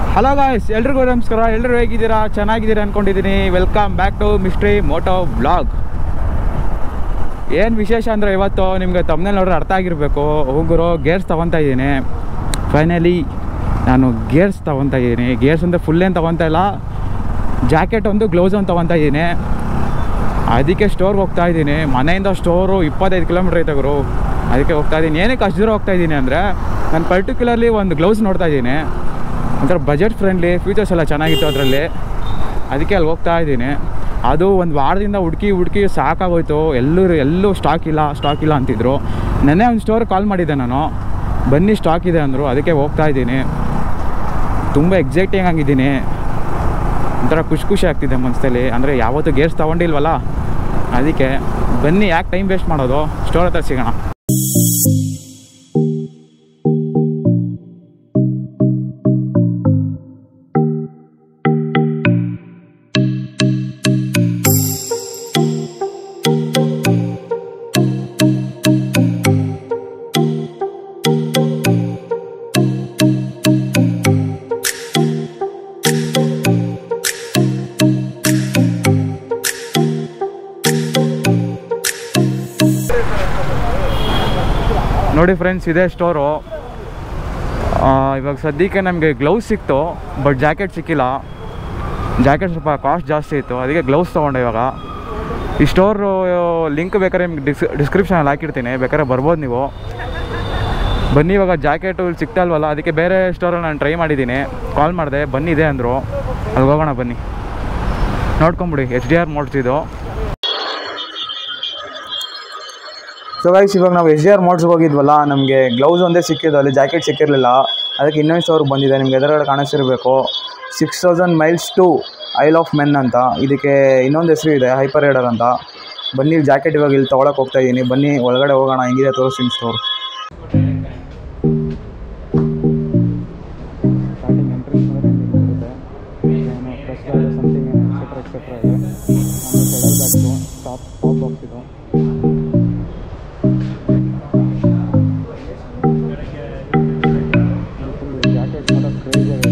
Hello guys ಎಲ್ರಿಗೂ ನಮಸ್ಕಾರ ಎಲ್ಲರೂ ಹೇಗಿದ್ದೀರಾ ಚೆನ್ನಾಗಿದ್ದೀರಾ ಅಂದ್ಕೊಂಡಿದ್ದೀನಿ welcome back to mystery moto blog ಏನು ವಿಶೇಷ ಅಂದರೆ ಇವತ್ತು ನಿಮಗೆ ತಮ್ಮನೇಲಿ ನೋಡ್ರೆ ಅರ್ಥ ಆಗಿರಬೇಕು ಹೋಗುರು ಗೇರ್ಸ್ ತೊಗೊತಾ ಇದ್ದೀನಿ ಫೈನಲಿ ನಾನು ಗೇರ್ಸ್ ತೊಗೊತಾ ಇದ್ದೀನಿ ಗೇರ್ಸ್ ಅಂದರೆ ಫುಲ್ ಏನು ತೊಗೊತಾ ಇಲ್ಲ ಜಾಕೆಟ್ ಒಂದು ಗ್ಲೌಸ್ ಒಂದು ತೊಗೊತಾ ಇದ್ದೀನಿ ಅದಕ್ಕೆ ಸ್ಟೋರ್ಗೆ ಹೋಗ್ತಾ ಇದ್ದೀನಿ ಮನೆಯಿಂದ ಸ್ಟೋರು ಇಪ್ಪತ್ತೈದು ಕಿಲೋಮೀಟ್ರ್ ಐತೆ ಗುರು ಅದಕ್ಕೆ ಹೋಗ್ತಾ ಇದ್ದೀನಿ ಏನಕ್ಕೆ ಅಷ್ಟು ದೂರ ಹೋಗ್ತಾ ಇದ್ದೀನಿ ಅಂದರೆ ನಾನು ಪರ್ಟಿಕ್ಯುಲರ್ಲಿ ಒಂದು ಗ್ಲೌಸ್ ನೋಡ್ತಾ ಇದ್ದೀನಿ ಒಂಥರ ಬಜೆಟ್ ಫ್ರೆಂಡ್ಲಿ ಫೀಚರ್ಸ್ ಎಲ್ಲ ಚೆನ್ನಾಗಿತ್ತು ಅದರಲ್ಲಿ ಅದಕ್ಕೆ ಅಲ್ಲಿ ಹೋಗ್ತಾ ಇದ್ದೀನಿ ಅದು ಒಂದು ವಾರದಿಂದ ಹುಡುಕಿ ಹುಡುಕಿ ಸಾಕಾಗೋಯ್ತು ಎಲ್ಲರೂ ಎಲ್ಲೂ ಸ್ಟಾಕ್ ಇಲ್ಲ ಸ್ಟಾಕ್ ಇಲ್ಲ ಅಂತಿದ್ರು ನೆನ್ನೆ ಒಂದು ಸ್ಟೋರ್ ಕಾಲ್ ಮಾಡಿದ್ದೆ ನಾನು ಬನ್ನಿ ಸ್ಟಾಕ್ ಇದೆ ಅಂದರು ಅದಕ್ಕೆ ಹೋಗ್ತಾ ಇದ್ದೀನಿ ತುಂಬ ಎಕ್ಸೈಟಿಂಗ್ ಆಗಿದ್ದೀನಿ ಒಂಥರ ಖುಷಿ ಖುಷಿ ಆಗ್ತಿದೆ ಮನಸ್ಸಲ್ಲಿ ಅಂದರೆ ಯಾವತ್ತೂ ಗೇರ್ಸ್ ತೊಗೊಂಡಿಲ್ವಲ್ಲ ಅದಕ್ಕೆ ಬನ್ನಿ ಯಾಕೆ ಟೈಮ್ ವೇಸ್ಟ್ ಮಾಡೋದು ಸ್ಟೋರ್ ಹತ್ರ ಸಿಗೋಣ ನೋಡಿ ಫ್ರೆಂಡ್ಸ್ ಇದೇ ಸ್ಟೋರು ಇವಾಗ ಸದ್ಯಕ್ಕೆ ನಮಗೆ ಗ್ಲೌಸ್ ಸಿಕ್ತು ಬಟ್ ಜಾಕೆಟ್ ಸಿಕ್ಕಿಲ್ಲ ಜಾಕೆಟ್ ಸ್ವಲ್ಪ ಕಾಸ್ಟ್ ಜಾಸ್ತಿ ಇತ್ತು ಅದಕ್ಕೆ ಗ್ಲೌಸ್ ತೊಗೊಂಡೆ ಇವಾಗ ಈ ಸ್ಟೋರ್ ಲಿಂಕ್ ಬೇಕಾದ್ರೆ ನಿಮ್ಗೆ ಡಿಸ್ ಡಿಸ್ಕ್ರಿಪ್ಷನಲ್ಲಿ ಹಾಕಿರ್ತೀನಿ ಬೇಕಾದ್ರೆ ಬರ್ಬೋದು ನೀವು ಬನ್ನಿ ಇವಾಗ ಜಾಕೆಟು ಇಲ್ಲಿ ಸಿಗ್ತಾ ಇಲ್ವಲ್ಲ ಅದಕ್ಕೆ ಬೇರೆ ಸ್ಟೋರಲ್ಲಿ ನಾನು ಟ್ರೈ ಮಾಡಿದ್ದೀನಿ ಕಾಲ್ ಮಾಡಿದೆ ಬನ್ನಿದೆ ಅಂದರು ಅಲ್ಲಿ ಹೋಗೋಣ ಬನ್ನಿ ನೋಡ್ಕೊಂಬಿಡಿ ಎಚ್ ಡಿ ಆರ್ ಮೋಡ್ಸ್ ಇದು ಸೊ ಗೈಸ್ ಇವಾಗ ನಾವು ಎಸ್ ಡಿ ಆರ್ ಮೋಡ್ಸ್ಗೆ ಹೋಗಿದ್ವಲ್ಲ ನಮಗೆ ಗ್ಲೌಸ್ ಒಂದೇ ಸಿಕ್ಕಿದ್ದು ಅಲ್ಲಿ ಜಾಕೆಟ್ ಸಿಕ್ಕಿರಲಿಲ್ಲ ಅದಕ್ಕೆ ಇನ್ನೊಂದು ಸ್ಟೋರ್ಗೆ ಬಂದಿದೆ ನಿಮ್ಗೆ ಎದುರುಗಡೆ ಕಾಣಿಸ್ತಿರಬೇಕು six thousand miles to Isle of Man ಅಂತ ಇದಕ್ಕೆ ಇನ್ನೊಂದು ಹೆಸರು ಇದೆ ಹೈಪರ್ ರೈಡರ್ ಅಂತ ಬನ್ನಿ ಜಾಕೆಟ್ ಇವಾಗ ಇಲ್ಲಿ ತೊಗೊಳಕ್ಕೆ ಹೋಗ್ತಾ ಇದ್ದೀನಿ ಬನ್ನಿ ಒಳಗಡೆ ಹೋಗೋಣ ಹೆಂಗಿದೆ ತೋರಿಸ್ತೀನಿ store starting entrance something etcetera etcetera ಇದೆ ಆಮೇಲೆ pedal bags top top box ಇದು ಜಾಕೆಟ್ ಮಾತ್ರ ಕ್ರೇಜಿ ಆಗಿದೆ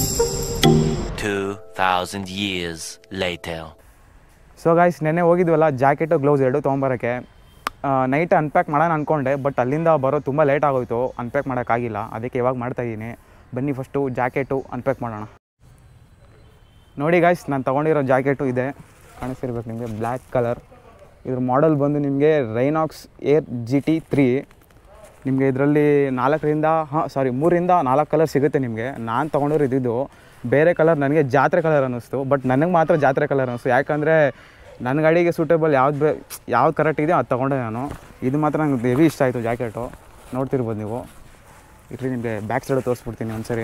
2,000 years later. ಸೊ ಗಾಯ್ಸ್ ನೆನ್ನೆ ಹೋಗಿದ್ವಲ್ಲ ಜಾಕೆಟು ಗ್ಲೌಸ್ ಎರಡು ತೊಗೊಂಬರೋಕ್ಕೆ ನೈಟ್ ಅನ್ಪ್ಯಾಕ್ ಮಾಡೋಣ ಅಂದ್ಕೊಂಡೆ ಬಟ್ ಅಲ್ಲಿಂದ ಬರೋ ತುಂಬ ಲೇಟ್ ಆಗೋಯ್ತು ಅನ್ಪ್ಯಾಕ್ ಮಾಡೋಕ್ಕಾಗಿಲ್ಲ ಅದಕ್ಕೆ ಇವಾಗ ಮಾಡ್ತಾಯಿದ್ದೀನಿ ಬನ್ನಿ ಫಸ್ಟು ಜಾಕೆಟು ಅನ್ಪ್ಯಾಕ್ ಮಾಡೋಣ ನೋಡಿ ಗಾಯ್ಸ್ ನಾನು ತೊಗೊಂಡಿರೋ ಜಾಕೆಟು ಇದೆ ಕಾಣಿಸ್ತಿರ್ಬೇಕು ನಿಮಗೆ ಬ್ಲ್ಯಾಕ್ ಕಲರ್ ಇದ್ರ ಮಾಡೆಲ್ ಬಂದು ನಿಮಗೆ Rynox Air G T three ನಿಮಗೆ ಇದರಲ್ಲಿ ನಾಲ್ಕರಿಂದ ಹಾಂ ಸಾರಿ ಮೂರಿಂದ ನಾಲ್ಕು ಕಲರ್ ಸಿಗುತ್ತೆ ನಿಮಗೆ ನಾನು ತೊಗೊಂಡಿರೋ ಇದ್ದಿದ್ದು ಬೇರೆ ಕಲರ್ ನನಗೆ ಜಾತ್ರೆ ಕಲರ್ ಅನ್ನಿಸ್ತು ಬಟ್ ನನಗೆ ಮಾತ್ರ ಜಾತ್ರೆ ಕಲರ್ ಅನ್ನಿಸ್ತು ಯಾಕಂದರೆ ನನ್ನ ಗಾಡಿಗೆ ಸೂಟೇಬಲ್ ಯಾವ್ದು ಬೇ ಯಾವ್ದು ಕರೆಕ್ಟ್ ಇದೆಯೋ ಅದು ತೊಗೊಂಡೆ ನಾನು ಇದು ಮಾತ್ರ ನಂಗೆ ಹೆವಿ ಇಷ್ಟ ಆಯಿತು ಜಾಕೆಟು ನೋಡ್ತಿರ್ಬೋದು ನೀವು ಇಟ್ರಿ ನಿಮಗೆ ಬ್ಯಾಕ್ ಸೈಡು ತೋರಿಸ್ಬಿಡ್ತೀನಿ ಒಂದ್ಸರಿ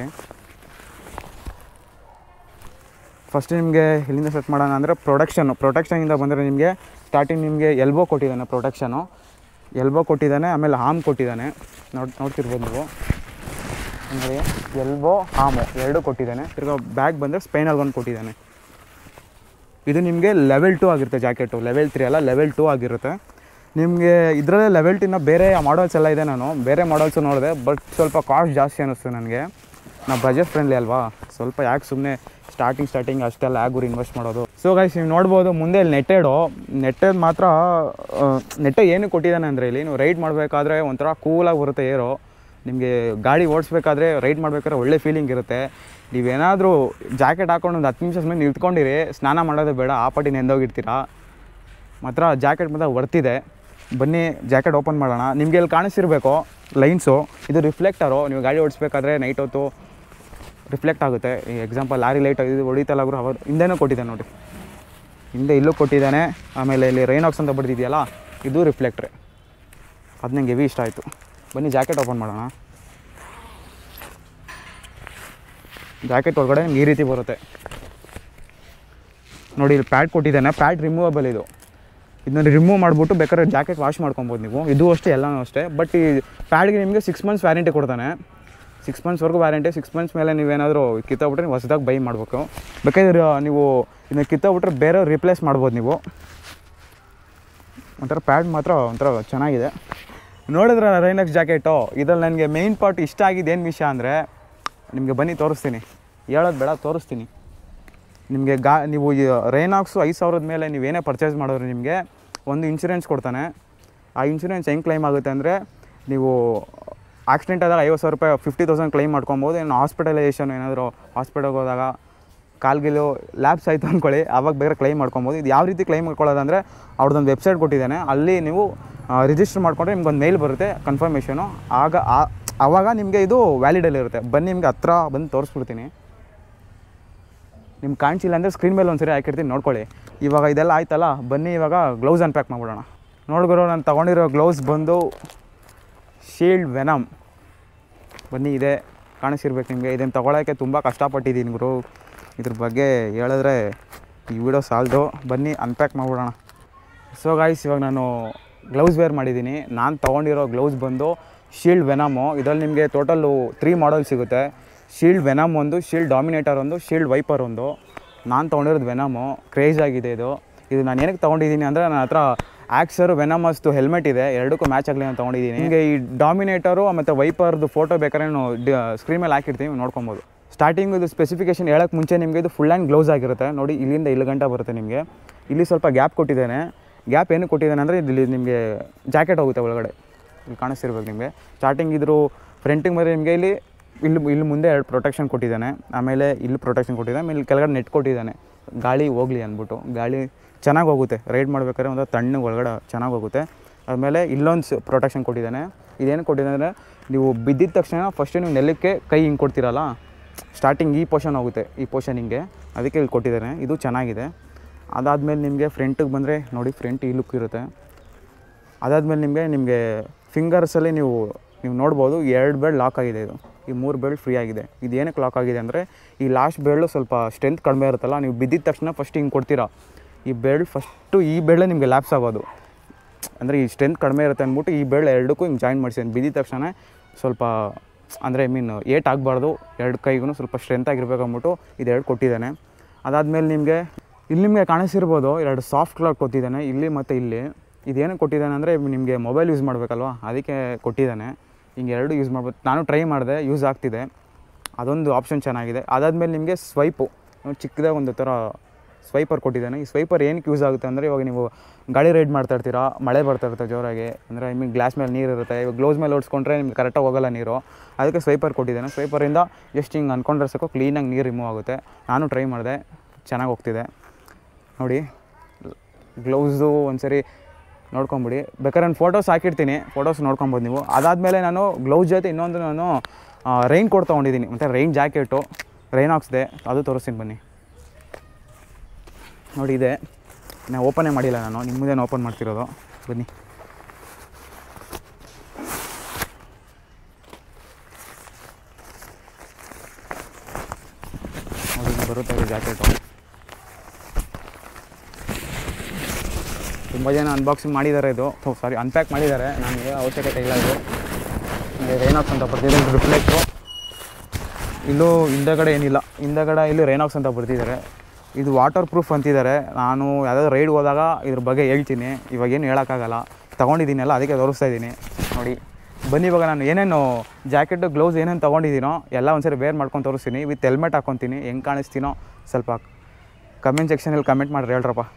ಫಸ್ಟ್ ನಿಮಗೆ ಇಲ್ಲಿಂದ ಸೆಟ್ ಮಾಡೋಣ ಅಂದರೆ ಪ್ರೊಡಕ್ಷನು ಪ್ರೊಟೆಕ್ಷನಿಂದ ಬಂದರೆ ನಿಮಗೆ ಸ್ಟಾರ್ಟಿಂಗ್ ನಿಮಗೆ ಎಲ್ಬೋ ಕೊಟ್ಟಿದ್ದಾನೆ ಪ್ರೊಟೆಕ್ಷನು ಎಲ್ಬೋ ಕೊಟ್ಟಿದ್ದಾನೆ ಆಮೇಲೆ ಹಾಮ್ ಕೊಟ್ಟಿದ್ದಾನೆ ನೋಡಿ ನೋಡ್ತಿರ್ಬೋದು ನೀವು ಅಂದರೆ ಎಲ್ಬೋ ಹಾಮು ಎರಡು ಕೊಟ್ಟಿದ್ದಾನೆ ತಿರ್ಗಾ ಬ್ಯಾಗ್ ಬಂದರೆ ಸ್ಪೈನಲ್ ಒಂದು ಕೊಟ್ಟಿದ್ದಾನೆ ಇದು ನಿಮಗೆ ಲೆವೆಲ್ ಟು ಆಗಿರುತ್ತೆ ಜಾಕೆಟು ಲೆವೆಲ್ ತ್ರೀ ಅಲ್ಲ ಲೆವೆಲ್ ಟು ಆಗಿರುತ್ತೆ ನಿಮಗೆ ಇದರಲ್ಲೇ ಲೆವೆಲ್ ಟಿನ ಬೇರೆ ಮಾಡಲ್ಸ್ ಎಲ್ಲ ಇದೆ ನಾನು ಬೇರೆ ಮಾಡಲ್ಸು ನೋಡಿದೆ ಬಟ್ ಸ್ವಲ್ಪ ಕಾಸ್ಟ್ ಜಾಸ್ತಿ ಅನ್ನಿಸ್ತು ನನಗೆ ನಾವು ಬಜೆಟ್ ಫ್ರೆಂಡ್ಲಿ ಅಲ್ವಾ ಸ್ವಲ್ಪ ಯಾಕೆ ಸುಮ್ಮನೆ ಸ್ಟಾರ್ಟಿಂಗ್ ಸ್ಟಾರ್ಟಿಂಗ್ ಅಷ್ಟೆಲ್ಲ ಯಾಕೆ ಇನ್ವೆಸ್ಟ್ ಮಾಡೋದು ಸೊ ಗೈಸ್ ನೀವು ನೋಡ್ಬೋದು ಮುಂದೆ ಇಲ್ಲಿ ನೆಟ್ಟೆಡು ನೆಟ್ಟೆಡ್ ಮಾತ್ರ ನೆಟ್ಟೆ ಏನು ಕೊಟ್ಟಿದ್ದಾನೆ ಅಂದರೆ ಇಲ್ಲಿ ನೀವು ರೈಡ್ ಮಾಡಬೇಕಾದ್ರೆ ಒಂಥರ ಕೂಲಾಗಿ ಬರುತ್ತೆ ಏರು ನಿಮಗೆ ಗಾಡಿ ಓಡಿಸ್ಬೇಕಾದ್ರೆ ರೈಡ್ ಮಾಡ್ಬೇಕಾದ್ರೆ ಒಳ್ಳೆ ಫೀಲಿಂಗ್ ಇರುತ್ತೆ ನೀವೇನಾದರೂ ಜಾಕೆಟ್ ಹಾಕೊಂಡು ಒಂದು ಹತ್ತು ನಿಮಿಷ ಸುಮ್ಮನೆ ನಿಂತ್ಕೊಂಡಿರಿ ಸ್ನಾನ ಮಾಡೋದು ಬೇಡ ಆ ಪಟ್ಟಿ ನೆಂದೋಗಿರ್ತೀರಾ ಮಾತ್ರ ಜಾಕೆಟ್ ಮಾತ್ರ ವರ್ತಿದೆ ಬನ್ನಿ ಜಾಕೆಟ್ ಓಪನ್ ಮಾಡೋಣ ನಿಮಗೆ ಇಲ್ಲಿ ಕಾಣಿಸ್ತಿರ್ಬೇಕು ಲೈನ್ಸು ಇದು ರಿಫ್ಲೆಕ್ಟರು ನೀವು ಗಾಡಿ ಓಡಿಸ್ಬೇಕಾದ್ರೆ ನೈಟ್ ಹೊತ್ತು ರಿಫ್ಲೆಕ್ಟ್ ಆಗುತ್ತೆ ಈ ಎಕ್ಸಾಂಪಲ್ ಲಾರಿ ಲೈಟ್ ಇದು ಹೊಡಿತಲ್ಲ ಅವರು ಅವರು ಹಿಂದೆನೂ ಕೊಟ್ಟಿದ್ದಾನೆ ನೋಡಿ ಹಿಂದೆ ಇಲ್ಲೂ ಕೊಟ್ಟಿದ್ದಾನೆ ಆಮೇಲೆ ಇಲ್ಲಿ ರೈನಾಕ್ಸ್ ಅಂತ ಬಡ್ದಿದೆಯಲ್ಲ ಇದು ರಿಫ್ಲೆಕ್ಟ್ರೆ ಅದು ನಂಗೆ ಹೆವಿ ಇಷ್ಟ ಆಯಿತು ಬನ್ನಿ ಜಾಕೆಟ್ ಓಪನ್ ಮಾಡೋಣ ಜಾಕೆಟ್ ಒಳಗಡೆ ನಿಮ್ಗೆ ಈ ರೀತಿ ಬರುತ್ತೆ ನೋಡಿ ಇಲ್ಲಿ ಪ್ಯಾಡ್ ಕೊಟ್ಟಿದ್ದಾನೆ ಪ್ಯಾಡ್ ರಿಮೂವಬಲ್ ಇದು ಇದನ್ನ ರಿಮೂವ್ ಮಾಡಿಬಿಟ್ಟು ಬೇಕಾದ್ರೆ ಜಾಕೆಟ್ ವಾಶ್ ಮಾಡ್ಕೊಬೋದು ನೀವು ಇದು ಅಷ್ಟೇ ಎಲ್ಲನೂ ಅಷ್ಟೇ ಬಟ್ ಈ ಪ್ಯಾಡ್ಗೆ ನಿಮಗೆ ಸಿಕ್ಸ್ ಮಂತ್ಸ್ ವ್ಯಾರಂಟಿ ಕೊಡ್ತಾನೆ ಸಿಕ್ಸ್ ಮಂತ್ಸ್ವರೆಗೂ ವ್ಯಾರಂಟಿ ಸಿಕ್ಸ್ ಮಂತ್ಸ್ ಮೇಲೆ ನೀವೇನಾದರೂ ಕಿತ್ತೋಗ್ಬಿಟ್ರೆ ನೀವು ಹೊಸದಾಗಿ ಬೈ ಮಾಡಬೇಕು ಬೇಕಾದ್ರೆ ನೀವು ಇದನ್ನ ಕಿತ್ತೋಗ್ಬಿಟ್ರೆ ಬೇರೆ ರಿಪ್ಲೇಸ್ ಮಾಡ್ಬೋದು ನೀವು ಒಂಥರ ಪ್ಯಾಡ್ ಮಾತ್ರ ಒಂಥರ ಚೆನ್ನಾಗಿದೆ ನೋಡಿದ್ರೆ ರೈನಕ್ಸ್ ಜಾಕೆಟು ಇದ್ರಲ್ಲಿ ನನಗೆ ಮೇಯ್ನ್ ಪಾರ್ಟ್ ಇಷ್ಟ ಆಗಿದ್ದು ಏನು ವಿಷಯ ಅಂದರೆ ನಿಮಗೆ ಬನ್ನಿ ತೋರಿಸ್ತೀನಿ ಹೇಳೋದು ಬೇಡ ತೋರಿಸ್ತೀನಿ ನಿಮಗೆ ಗಾ ನೀವು ರೈನಾಕ್ಸು ಐದು ಸಾವಿರದ ಮೇಲೆ ನೀವೇನೇ ಪರ್ಚೇಸ್ ಮಾಡಿದ್ರೆ ನಿಮಗೆ ಒಂದು ಇನ್ಶೂರೆನ್ಸ್ ಕೊಡ್ತಾನೆ ಆ ಇನ್ಶೂರೆನ್ಸ್ ಹೆಂಗೆ ಕ್ಲೈಮ್ ಆಗುತ್ತೆ ಅಂದರೆ ನೀವು ಆಕ್ಸಿಡೆಂಟ್ ಆದಾಗ ಐವತ್ತು ಸಾವಿರ ರೂಪಾಯಿ ಫಿಫ್ಟಿ ತೌಸಂಡ್ ಕ್ಲೈಮ್ ಮಾಡ್ಕೊಬೋದು ಇನ್ನು ಹಾಸ್ಪಿಟಲೈಸೇಷನ್ ಏನಾದರೂ ಹಾಸ್ಪಿಟಲ್ಗೆ ಹೋದಾಗ ಕಾಲ್ಗಿಲು ಲ್ಯಾಬ್ಸ್ ಆಯಿತು ಅಂದ್ಕೊಳ್ಳಿ ಆವಾಗ ಬೇರೆ ಕ್ಲೈಮ್ ಮಾಡ್ಕೊಬೋದು ಇದು ಯಾವ ರೀತಿ ಕ್ಲೈಮ್ ಮಾಡ್ಕೊಳ್ಳೋದಂದರೆ ಅವ್ರದ್ದೊಂದು ವೆಬ್ಸೈಟ್ ಕೊಟ್ಟಿದ್ದಾನೆ ಅಲ್ಲಿ ನೀವು ರಿಜಿಸ್ಟರ್ ಮಾಡಿಕೊಂಡ್ರೆ ನಿಮ್ಗೊಂದು ಮೇಲ್ ಬರುತ್ತೆ ಕನ್ಫರ್ಮೇಷನು ಆಗ ಆ- ಆವಾಗ ನಿಮಗೆ ಇದು ವ್ಯಾಲಿಡಲ್ಲಿ ಇರುತ್ತೆ ಬನ್ನಿ ನಿಮಗೆ ಹತ್ರ ಬಂದು ತೋರಿಸ್ಬಿಡ್ತೀನಿ ನಿಮ್ಗೆ ಕಾಣಿಸಿಲ್ಲ ಅಂದರೆ ಸ್ಕ್ರೀನ್ ಮೇಲೆ ಒಂದ್ಸರಿ ಹಾಕಿರ್ತೀನಿ ನೋಡ್ಕೊಳ್ಳಿ ಇವಾಗ ಇದೆಲ್ಲ ಆಯ್ತಲ್ಲ ಬನ್ನಿ ಇವಾಗ ಗ್ಲೌಸ್ ಅನ್ಪ್ಯಾಕ್ ಮಾಡ್ಬಿಡೋಣ ನೋಡ್ಗುರು ನಾನು ತೊಗೊಂಡಿರೋ ಗ್ಲೌಸ್ ಬಂದು ಶೀಲ್ಡ್ ವೆನಮ್ ಬನ್ನಿ ಇದೆ ಕಾಣಿಸಿರ್ಬೇಕು ನಿಮಗೆ ಇದನ್ನು ತೊಗೊಳಕ್ಕೆ ತುಂಬ ಕಷ್ಟಪಟ್ಟಿದ್ದೀನಿ ಗುರು ಇದ್ರ ಬಗ್ಗೆ ಹೇಳಿದ್ರೆ ಈ ವಿಡಿಯೋ ಸಾಲದು ಬನ್ನಿ ಅನ್ಪ್ಯಾಕ್ ಮಾಡ್ಬಿಡೋಣ ಸೊ ಗಾಯ್ಸ್ ಇವಾಗ ನಾನು ಗ್ಲೌಸ್ ವೇರ್ ಮಾಡಿದ್ದೀನಿ ನಾನು ತೊಗೊಂಡಿರೋ ಗ್ಲೌಸ್ ಬಂದು ಶೀಲ್ಡ್ ವೆನಮು ಇದರಲ್ಲಿ ನಿಮಗೆ ಟೋಟಲ್ಲು ತ್ರೀ ಮಾಡಲ್ ಸಿಗುತ್ತೆ ಶೀಲ್ಡ್ ವೆನಮ್ ಒಂದು ಶೀಲ್ಡ್ ಡಾಮಿನೇಟರ್ ಒಂದು ಶೀಲ್ಡ್ ವೈಪರ್ ಒಂದು ನಾನು ತೊಗೊಂಡಿರೋದು ವೆನಮು ಕ್ರೇಜ್ ಆಗಿದೆ ಇದು ಇದು ನಾನು ಏನಕ್ಕೆ ತೊಗೊಂಡಿದ್ದೀನಿ ಅಂದರೆ ನನ್ನ ಹತ್ರ ಆಕ್ಸರು ವೆನಮಸ್ದು ಹೆಲ್ಮೆಟ್ ಇದೆ ಎರಡಕ್ಕೂ ಮ್ಯಾಚ್ ಆಗಲಿ ಅಂತ ತೊಗೊಂಡಿದ್ದೀನಿ ನಿಮಗೆ ಈ ಡಾಮಿನೇಟರು ಮತ್ತು ವೈಪರ್ದು ಫೋಟೋ ಬೇಕಾದ್ರೆ ನಾನು ಸ್ಕ್ರೀನ್ ಮೇಲೆ ಹಾಕಿರ್ತೀನಿ ನೀವು ನೋಡ್ಕೊಬೋದು ಸ್ಟಾರ್ಟಿಂಗ್ ಇದು ಸ್ಪೆಸಿಫಿಕೇಶನ್ ಹೇಳೋಕ್ಕೆ ಮುಂಚೆ ನಿಮಗೆ ಇದು ಫುಲ್ ಆ್ಯಂಡ್ ಗ್ಲೌಸ್ ಆಗಿರುತ್ತೆ ನೋಡಿ ಇಲ್ಲಿಂದ ಇಲ್ಲಿ ಗಂಟ ಬರುತ್ತೆ ನಿಮಗೆ ಇಲ್ಲಿ ಸ್ವಲ್ಪ ಗ್ಯಾಪ್ ಕೊಟ್ಟಿದ್ದೇನೆ ಗ್ಯಾಪ್ ಏನು ಕೊಟ್ಟಿದ್ದಾನೆ ಅಂದರೆ ಇಲ್ಲಿ ನಿಮಗೆ ಜಾಕೆಟ್ ಹೋಗುತ್ತೆ ಒಳಗಡೆ ಇಲ್ಲಿ ಕಾಣಿಸ್ತಿರ್ಬೇಕು ನಿಮಗೆ ಸ್ಟಾರ್ಟಿಂಗ್ ಇದ್ರು ಫ್ರಂಟಿಗೆ ಮೇಲೆ ನಿಮಗೆ ಇಲ್ಲಿ ಇಲ್ಲಿ ಇಲ್ಲಿ ಮುಂದೆ ಎರಡು ಪ್ರೊಟೆಕ್ಷನ್ ಕೊಟ್ಟಿದ್ದಾನೆ ಆಮೇಲೆ ಇಲ್ಲಿ ಪ್ರೊಟೆಕ್ಷನ್ ಕೊಟ್ಟಿದ್ದಾನೆ ಆಮೇಲೆ ಇಲ್ಲಿ ಕೆಳಗಡೆ ನೆಟ್ ಕೊಟ್ಟಿದ್ದಾನೆ ಗಾಳಿ ಹೋಗಲಿ ಅಂದ್ಬಿಟ್ಟು ಗಾಳಿ ಚೆನ್ನಾಗಿ ಹೋಗುತ್ತೆ ರೈಡ್ ಮಾಡ್ಬೇಕಾದ್ರೆ ಒಂದು ತಣ್ಣಗೆ ಒಳಗಡೆ ಚೆನ್ನಾಗಿ ಹೋಗುತ್ತೆ ಆಮೇಲೆ ಇಲ್ಲೊಂದು ಪ್ರೊಟೆಕ್ಷನ್ ಕೊಟ್ಟಿದ್ದಾನೆ ಇದೇನು ಕೊಟ್ಟಿದ್ದಾನೆ ಅಂದರೆ ನೀವು ಬಿದ್ದಿದ ತಕ್ಷಣ ಫಸ್ಟ್ ನೀವು ನೆಲಕ್ಕೆ ಕೈ ಹಿಂಗೆ ಕೊಡ್ತೀರಲ್ಲ ಸ್ಟಾರ್ಟಿಂಗ್ ಈ ಪೋರ್ಷನ್ ಹೋಗುತ್ತೆ ಈ ಪೋರ್ಷನ್ ಹಿಂಗೆ ಅದಕ್ಕೆ ಇಲ್ಲಿ ಕೊಟ್ಟಿದ್ದಾನೆ ಇದು ಚೆನ್ನಾಗಿದೆ ಅದಾದಮೇಲೆ ನಿಮಗೆ ಫ್ರಂಟಿಗೆ ಬಂದರೆ ನೋಡಿ ಫ್ರಂಟ್ ಈ ಲುಕ್ ಇರುತ್ತೆ ಅದಾದಮೇಲೆ ನಿಮಗೆ ನಿಮಗೆ ಫಿಂಗರ್ಸಲ್ಲಿ ನೀವು ನೀವು ನೋಡ್ಬೋದು ಎರಡು ಬೆಲ್ಟ್ ಲಾಕ್ ಆಗಿದೆ ಇದು ಈ ಮೂರು ಬೆಲ್ಟ್ ಫ್ರೀ ಆಗಿದೆ ಇದು ಏನಕ್ಕೆ ಲಾಕ್ ಆಗಿದೆ ಅಂದರೆ ಈ ಲಾಸ್ಟ್ ಬೆಲ್ಟು ಸ್ವಲ್ಪ ಸ್ಟ್ರೆಂತ್ ಕಡಿಮೆ ಇರುತ್ತಲ್ಲ ನೀವು ಬಿದ್ದಿದ ತಕ್ಷಣ ಫಸ್ಟ್ ಹಿಂಗೆ ಕೊಡ್ತೀರಾ ಈ ಬೆಲ್ಟ್ ಫಸ್ಟು ಈ ಬೆಳ್ಳೆ ನಿಮಗೆ ಲ್ಯಾಪ್ಸ್ ಆಗೋದು ಅಂದರೆ ಈ ಸ್ಟ್ರೆಂತ್ ಕಡಿಮೆ ಇರುತ್ತೆ ಅಂದ್ಬಿಟ್ಟು ಈ ಬೆಳ್ಳು ಎರಡಕ್ಕೂ ಹಿಂಗೆ ಜಾಯಿನ್ ಮಾಡಿಸಿದ್ದೀನಿ ಬಿದ್ದಿದ ತಕ್ಷಣ ಸ್ವಲ್ಪ ಅಂದರೆ ಐ ಮೀನ್ ಏಟ್ ಆಗಬಾರ್ದು ಎರಡು ಕೈಗೂ ಸ್ವಲ್ಪ ಸ್ಟ್ರೆಂತ್ ಆಗಿರ್ಬೇಕು ಅಂದ್ಬಿಟ್ಟು ಇದೆರಡು ಕೊಟ್ಟಿದ್ದಾನೆ ಅದಾದಮೇಲೆ ನಿಮಗೆ ಇಲ್ಲಿ ನಿಮಗೆ ಕಾಣಿಸಿರ್ಬೋದು ಎರಡು ಸಾಫ್ಟ್ ಕ್ಲಾಕ್ ಕೊಟ್ಟಿದ್ದಾನೆ ಇಲ್ಲಿ ಮತ್ತು ಇಲ್ಲಿ ಇದೇನು ಕೊಟ್ಟಿದ್ದಾನೆ ಅಂದರೆ ನಿಮಗೆ ಮೊಬೈಲ್ ಯೂಸ್ ಮಾಡಬೇಕಲ್ವಾ ಅದಕ್ಕೆ ಕೊಟ್ಟಿದ್ದಾನೆ ಹಿಂಗೆ ಎರಡು ಯೂಸ್ ಮಾಡ್ಬೋದು ನಾನು ಟ್ರೈ ಮಾಡಿದೆ ಯೂಸ್ ಆಗ್ತಿದೆ ಅದೊಂದು ಆಪ್ಷನ್ ಚೆನ್ನಾಗಿದೆ ಅದಾದಮೇಲೆ ನಿಮಗೆ ಸ್ವೈಪು ಚಿಕ್ಕದಾಗಿ ಒಂದು ಥರ ಸ್ವೈಪರ್ ಕೊಟ್ಟಿದ್ದಾನೆ ಈ ಸ್ವೈಪರ್ ಏನಕ್ಕೆ ಯೂಸ್ ಆಗುತ್ತೆ ಅಂದರೆ ಇವಾಗ ನೀವು ಗಾಡಿ ರೈಡ್ ಮಾಡ್ತಾ ಇರ್ತೀರಾ ಮಳೆ ಬರ್ತಾ ಇರುತ್ತೆ ಜೋರಾಗಿ ಅಂದರೆ ಐ ಮೀನ್ ಗ್ಲಾಸ್ ಮೇಲೆ ನೀರು ಇರುತ್ತೆ ಇವಾಗ ಗ್ಲೌಸ್ ಮೇಲೆ ಓಡಿಸ್ಕೊಂಡ್ರೆ ನಿಮ್ಗೆ ಕರೆಕ್ಟಾಗಿ ಹೋಗಲ್ಲ ನೀರು ಅದಕ್ಕೆ ಸ್ವೈಪರ್ ಕೊಟ್ಟಿದ್ದಾನೆ ಸ್ವೈಪರಿಂದ ಎಷ್ಟು ಹಿಂಗೆ ಅಂದ್ಕೊಂಡ್ರೆ ಸಾಕು ಕ್ಲೀನಾಗಿ ನೀರು ರಿಮೂವ್ ಆಗುತ್ತೆ ನಾನು ಟ್ರೈ ಮಾಡಿದೆ ಚೆನ್ನಾಗಿ ಹೋಗ್ತಿದೆ ನೋಡಿ ಗ್ಲೌಸು ಒಂದ್ಸರಿ ನೋಡ್ಕೊಂಬಿಡಿ ಬೇಕಾದ್ರೆ ನಾನು ಫೋಟೋಸ್ ಹಾಕಿರ್ತೀನಿ ಫೋಟೋಸ್ ನೋಡ್ಕೊಬೋದು ನೀವು ಅದಾದಮೇಲೆ ನಾನು ಗ್ಲೌಸ್ ಜೊತೆ ಇನ್ನೊಂದು ನಾನು ರೈನ್ ಕೋಟ್ ತೊಗೊಂಡಿದ್ದೀನಿ ಮತ್ತು ರೈನ್ ಜಾಕೆಟು ರೈನ್ ಹಾಕ್ಸ್ದೆ ಅದು ತೋರಿಸ್ತೀನಿ ಬನ್ನಿ ನೋಡಿ ಇದೆ ನಾನು ಓಪನೇ ಮಾಡಿಲ್ಲ ನಾನು ನಿಮ್ಮ ಮುಂದೆ ಓಪನ್ ಮಾಡ್ತಿರೋದು ಬನ್ನಿ ನೋಡಿ ಇಲ್ಲಿ ಬರುತ್ತೆ ಇದು ಜಾಕೆಟು ತುಂಬ ಜನ ಅನ್ಬಾಕ್ಸಿಂಗ್ ಮಾಡಿದ್ದಾರೆ ಇದು ಸಾರಿ ಅನ್ಪ್ಯಾಕ್ ಮಾಡಿದ್ದಾರೆ ನನಗೆ ಅವಶ್ಯಕತೆ ಇಲ್ಲ ಇದು ರೈನಾಕ್ಸ್ ಅಂತ ಬರ್ತಿದೆ ರಿಫ್ಲೆಕ್ಟು ಇಲ್ಲೂ ಹಿಂದಗಡೆ ಏನಿಲ್ಲ ಹಿಂದಗಡೆ ಇಲ್ಲಿ ರೈನಾಕ್ಸ್ ಅಂತ ಬರ್ತಿದ್ದಾರೆ ಇದು ವಾಟರ್ ಪ್ರೂಫ್ ಅಂತಿದ್ದಾರೆ ನಾನು ಯಾವುದಾದ್ರು ರೈಡ್ ಹೋದಾಗ ಇದ್ರ ಬಗ್ಗೆ ಹೇಳ್ತೀನಿ ಇವಾಗ ಏನು ಹೇಳೋಕ್ಕಾಗಲ್ಲ ತೊಗೊಂಡಿದ್ದೀನಲ್ಲ ಅದಕ್ಕೆ ತೋರಿಸ್ತಾ ಇದ್ದೀನಿ ನೋಡಿ ಬನ್ನಿ ಇವಾಗ ನಾನು ಏನೇನು ಜಾಕೆಟು ಗ್ಲೌಸ್ ಏನೇನು ತೊಗೊಂಡಿದ್ದೀನೋ ಎಲ್ಲ ಒಂದ್ಸರಿ ವೇರ್ ಮಾಡ್ಕೊಂಡು ತೋರಿಸ್ತೀನಿ ವಿತ್ ಹೆಲ್ಮೆಟ್ ಹಾಕ್ಕೊತೀನಿ ಹೆಂಗೆ ಕಾಣಿಸ್ತೀನೋ ಸ್ವಲ್ಪ ಕಮೆಂಟ್ ಸೆಕ್ಷನಲ್ಲಿ ಕಮೆಂಟ್ ಮಾಡಿರಿ ಹೇಳ್ರಪ್ಪ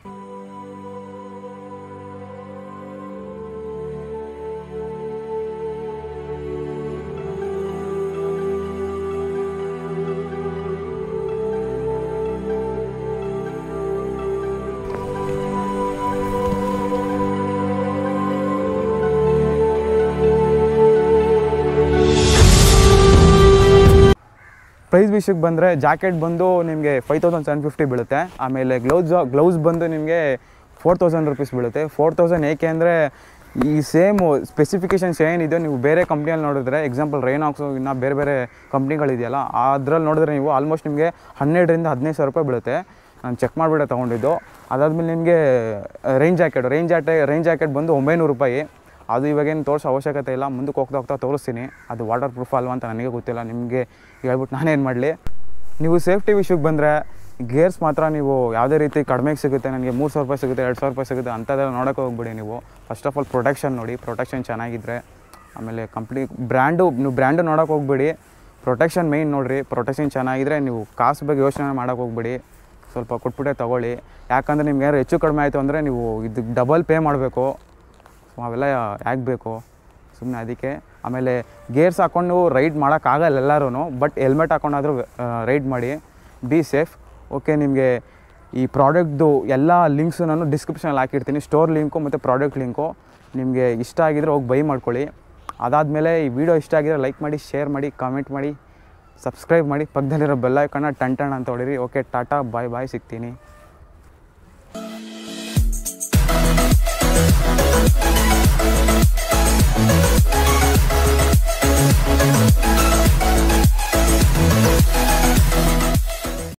ಪ್ರೈಸ್ ವಿಷಯಕ್ಕೆ ಬಂದರೆ ಜಾಕೆಟ್ ಬಂದು ನಿಮಗೆ ಫೈವ್ ತೌಸಂಡ್ ಸೆವೆನ್ ಫಿಫ್ಟಿ ಬೀಳುತ್ತೆ ಆಮೇಲೆ ಗ್ಲೌಸ್ ಗ್ಲೌಸ್ ಬಂದು ನಿಮಗೆ ಫೋರ್ ತೌಸಂಡ್ ರುಪೀಸ್ ಬೀಳುತ್ತೆ ಫೋರ್ ತೌಸಂಡ್ ಏಕೆ ಅಂದರೆ ಈ ಸೇಮು ಸ್ಪೆಸಿಫಿಕೇಷನ್ಸ್ ಏನಿದೆ ನೀವು ಬೇರೆ ಕಂಪ್ನಿಯಲ್ಲಿ ನೋಡಿದ್ರೆ ಎಕ್ಸಾಂಪಲ್ ರೈನಾಕ್ಸು ಇನ್ನು ಬೇರೆ ಬೇರೆ ಕಂಪ್ನಿಗಳಿದೆಯಲ್ಲ ಅದ್ರಲ್ಲಿ ನೋಡಿದ್ರೆ ನೀವು ಆಲ್ಮೋಸ್ಟ್ ನಿಮಗೆ ಹನ್ನೆರಡರಿಂದ ಹದಿನೈದು ಸಾವಿರ ರೂಪಾಯಿ ಬೀಳುತ್ತೆ ನಾನು ಚೆಕ್ ಮಾಡಿಬಿಟ್ಟೆ ತೊಗೊಂಡಿದ್ದು ಅದಾದಮೇಲೆ ನಿಮಗೆ rain jacket rain jacket rain jacket ಬಂದು ಒಂಬೈನೂರು ರೂಪಾಯಿ ಅದು ಇವಾಗೇನು ತೋರಿಸೋ ಅವಶ್ಯಕತೆ ಇಲ್ಲ ಮುಂದಕ್ಕೆ ಹೋಗ್ತಾ ಹೋಗ್ತಾ ತೋರಿಸ್ತೀನಿ ಅದು ವಾಟರ್ ಪ್ರೂಫ್ ಅಲ್ವಾ ಅಂತ ನನಗೆ ಗೊತ್ತಿಲ್ಲ ನಿಮಗೆ ಹೇಳ್ಬಿಟ್ಟು ನಾನೇನು ಮಾಡಲಿ ನೀವು ಸೇಫ್ಟಿ ವಿಷಯಕ್ಕೆ ಬಂದರೆ ಗೇರ್ಸ್ ಮಾತ್ರ ನೀವು ಯಾವುದೇ ರೀತಿ ಕಡಿಮೆಗೆ ಸಿಗುತ್ತೆ ನನಗೆ ಮೂರು ಸಾವಿರ ರೂಪಾಯಿ ಸಿಗುತ್ತೆ ಎರಡು ಸಾವಿರ ರೂಪಾಯಿ ಸಿಗುತ್ತೆ ಅಂಥದ್ದೆಲ್ಲ ನೋಡೋಕೆ ಹೋಗ್ಬಿಡಿ ನೀವು ಫಸ್ಟ್ ಆಫ್ ಆಲ್ ಪ್ರೊಟೆಕ್ಷನ್ ನೋಡಿ ಪ್ರೊಟೆಕ್ಷನ್ ಚೆನ್ನಾಗಿದ್ದರೆ ಆಮೇಲೆ ಕಂಪ್ನಿ ಬ್ರ್ಯಾಂಡು ನೀವು ಬ್ರ್ಯಾಂಡು ನೋಡೋಕೆ ಹೋಗ್ಬೇಡಿ ಪ್ರೊಟೆಕ್ಷನ್ ಮೇಯ್ನ್ ನೋಡಿರಿ ಪ್ರೊಟೆಕ್ಷನ್ ಚೆನ್ನಾಗಿದ್ರೆ ನೀವು ಕಾಸು ಬಗ್ಗೆ ಯೋಚನೆ ಮಾಡೋಕೆ ಹೋಗ್ಬೇಡಿ ಸ್ವಲ್ಪ ಕೊಟ್ಬಿಟ್ಟೆ ತೊಗೊಳ್ಳಿ ಯಾಕಂದರೆ ನಿಮ್ಗೆ ಏನಾದ್ರು ಹೆಚ್ಚು ಕಡಿಮೆ ಆಯಿತು ಅಂದರೆ ನೀವು ಇದಕ್ಕೆ ಡಬಲ್ ಪೇ ಮಾಡಬೇಕು ಸೊ ಅವೆಲ್ಲ ಯಾಕೆ ಬೇಕು ಸುಮ್ಮನೆ ಅದಕ್ಕೆ ಆಮೇಲೆ ಗೇರ್ಸ್ ಹಾಕ್ಕೊಂಡು ರೈಡ್ ಮಾಡೋಕ್ಕಾಗಲ್ಲ ಎಲ್ಲರೂ ಬಟ್ ಹೆಲ್ಮೆಟ್ ಹಾಕೊಂಡಾದರೂ ರೈಡ್ ಮಾಡಿ ಬಿ ಸೇಫ್ ಓಕೆ ನಿಮಗೆ ಈ ಪ್ರಾಡಕ್ಟ್ದು ಎಲ್ಲ ಲಿಂಕ್ಸು ನಾನು ಡಿಸ್ಕ್ರಿಪ್ಷನಲ್ಲಿ ಹಾಕಿರ್ತೀನಿ ಸ್ಟೋರ್ ಲಿಂಕು ಮತ್ತು ಪ್ರಾಡಕ್ಟ್ ಲಿಂಕು ನಿಮಗೆ ಇಷ್ಟ ಆಗಿದ್ರೆ ಹೋಗಿ ಬೈ ಮಾಡ್ಕೊಳ್ಳಿ ಅದಾದಮೇಲೆ ಈ ವಿಡಿಯೋ ಇಷ್ಟ ಆಗಿದ್ರೆ ಲೈಕ್ ಮಾಡಿ ಶೇರ್ ಮಾಡಿ ಕಾಮೆಂಟ್ ಮಾಡಿ ಸಬ್ಸ್ಕ್ರೈಬ್ ಮಾಡಿ ಪಕ್ಕದಲ್ಲಿರೋ ಬೆಲ್ ಐಕನ್ನ ಟನ್ ಟನ್ ಅಂತ ಹೊಡೀರಿ ಓಕೆ ಟಾಟಾ ಬಾಯ್ ಬಾಯ್ ಸಿಗ್ತೀನಿ